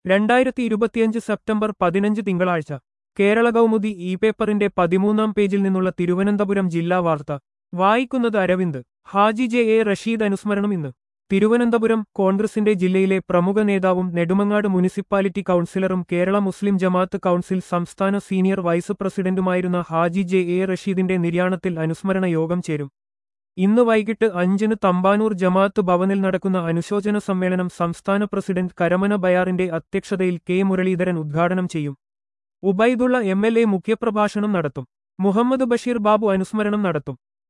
രണ്ടായിരത്തി ഇരുപത്തിയഞ്ച് സെപ്റ്റംബർ പതിനഞ്ച് തിങ്കളാഴ്ച കേരള കൗമുദി ഇ പേപ്പറിന്റെ പതിമൂന്നാം പേജിൽ നിന്നുള്ള തിരുവനന്തപുരം ജില്ലാ വാർത്ത വായിക്കുന്നത് അരവിന്ദ് ഹാജി ജെ എ റഷീദ് അനുസ്മരണം ഇന്ന് തിരുവനന്തപുരം കോൺഗ്രസിന്റെ ജില്ലയിലെ പ്രമുഖ നേതാവും നെടുമങ്ങാട് മുനിസിപ്പാലിറ്റി കൗൺസിലറും കേരള മുസ്ലിം ജമാഅത്ത് കൗൺസിൽ സംസ്ഥാന സീനിയർ വൈസ് പ്രസിഡന്റുമായിരുന്ന ഹാജി ജെ എ റഷീദിന്റെ നിര്യാണത്തിൽ അനുസ്മരണ യോഗം ചേരും ഇന്ന് വൈകിട്ട് അഞ്ചിന് തമ്പാനൂർ ജമാഅത്ത് ഭവനിൽ നടക്കുന്ന അനുശോചന സമ്മേളനം സംസ്ഥാന പ്രസിഡന്റ് കരമന ബയാറിന്റെ അധ്യക്ഷതയിൽ കെ മുരളീധരൻ ഉദ്ഘാടനം ചെയ്യും ഉബൈദുള്ള എം എൽ എ മുഖ്യപ്രഭാഷണം നടത്തും മുഹമ്മദ് ബഷീർ ബാബു അനുസ്മരണം നടത്തും